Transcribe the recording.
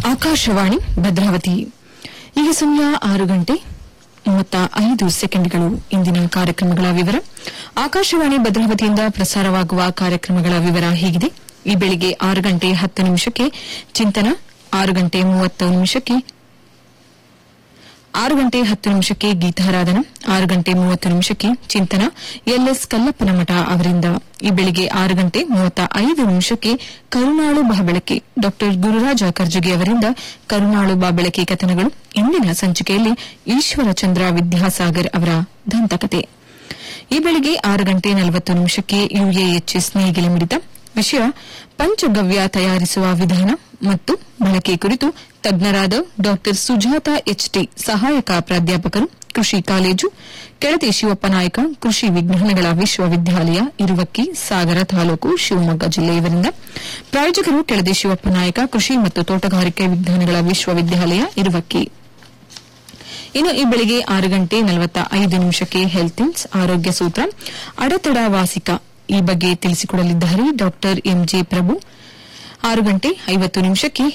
ಆಕಾಶವಾಣಿ ಭದ್ರಾವತಿ ಈಗ ಸಮಯ ಆರು ಗಂಟೆ ಮೂವತ್ತ ಐದು ಸೆಕೆಂಡ್ಗಳು ಇಂದಿನ ಕಾರ್ಯಕ್ರಮಗಳ ವಿವರ ಆಕಾಶವಾಣಿ ಭದ್ರಾವತಿಯಿಂದ ಪ್ರಸಾರವಾಗುವ ಕಾರ್ಯಕ್ರಮಗಳ ವಿವರ ಹೀಗಿದೆ ಈ ಬೆಳಿಗ್ಗೆ ಆರು ಗಂಟೆ ಹತ್ತು ನಿಮಿಷಕ್ಕೆ ಚಿಂತನ ಆರು ಗಂಟೆ ಮೂವತ್ತು ನಿಮಿಷಕ್ಕೆ ಆರು ಗಂಟೆ ಹತ್ತು ನಿಮಿಷಕ್ಕೆ ಗೀತಾರಾಧನ ಆರು ಗಂಟೆ ಮೂವತ್ತು ನಿಮಿಷಕ್ಕೆ ಚಿಂತನ ಎಲ್ಎಸ್ ಕಲ್ಲಪ್ಪನಮಠ ಅವರಿಂದ ಈ ಬೆಳಿಗ್ಗೆ ಆರು ಗಂಟೆ ಮೂವತ್ತ ಐದು ನಿಮಿಷಕ್ಕೆ ಕರುಣಾಳು ಬಾಬೆಳಕೆ ಡಾ ಗುರುರಾಜ ಕರ್ಜಗಿ ಅವರಿಂದ ಕರುಣಾಳು ಬಾಬೆಳಕೆ ಕಥನಗಳು ಇಂದಿನ ಸಂಚಿಕೆಯಲ್ಲಿ ಈಶ್ವರಚಂದ್ರ ವಿದ್ಯಾಸಾಗರ್ ಅವರ ದಂತಕತೆ ಈ ಬೆಳಿಗ್ಗೆ ಆರು ಗಂಟೆ ನಲವತ್ತು ನಿಮಿಷಕ್ಕೆ ಯುಎಎಚ್ಎಸ್ ನೇಗಿಲ ಮಿಡಿತ ವಿಷಯ ಪಂಚಗವ್ಯ ತಯಾರಿಸುವ ವಿಧಾನ ಮತ್ತು ಬಳಕೆ ಕುರಿತು ತಜ್ಞರಾದ ಡಾ ಸುಜಾತ ಎಚ್ಟಿ ಸಹಾಯಕ ಪ್ರಾಧ್ಯಾಪಕರು ಕೃಷಿ ಕಾಲೇಜು ಕೆಳದಿ ಶಿವಪ್ಪ ನಾಯಕ ಕೃಷಿ ವಿಜ್ಞಾನಗಳ ವಿಶ್ವವಿದ್ಯಾಲಯ ಇರುವಕ್ಕಿ ಸಾಗರ ತಾಲೂಕು ಶಿವಮೊಗ್ಗ ಜಿಲ್ಲೆಯವರಿಂದ ಪ್ರಾಯೋಜಕರು ಕೆಳದಿ ಶಿವಪ್ಪ ನಾಯಕ ಕೃಷಿ ಮತ್ತು ತೋಟಗಾರಿಕೆ ವಿಜ್ಞಾನಗಳ ವಿಶ್ವವಿದ್ಯಾಲಯ ಇರುವಕ್ಕಿ ಇನ್ನು ಈ ಬೆಳಿಗ್ಗೆ ಆರು ಗಂಟೆ ನಲವತ್ತ ಐದು ನಿಮಿಷಕ್ಕೆ ಹೆಲ್ತ್ ಇನ್ಸ್ ಆರೋಗ್ಯ ಸೂತ್ರ ಅಡೆತಡ ವಾಸಿಕ ಈ ಬಗ್ಗೆ ತಿಳಿಸಿಕೊಡಲಿದ್ದಾರೆ ಡಾಕ್ಟರ್ ಎಂಜೆ ಪ್ರಭು ಆರು ಗಂಟೆ ಐವತ್ತು ನಿಮಿಷಕ್ಕೆ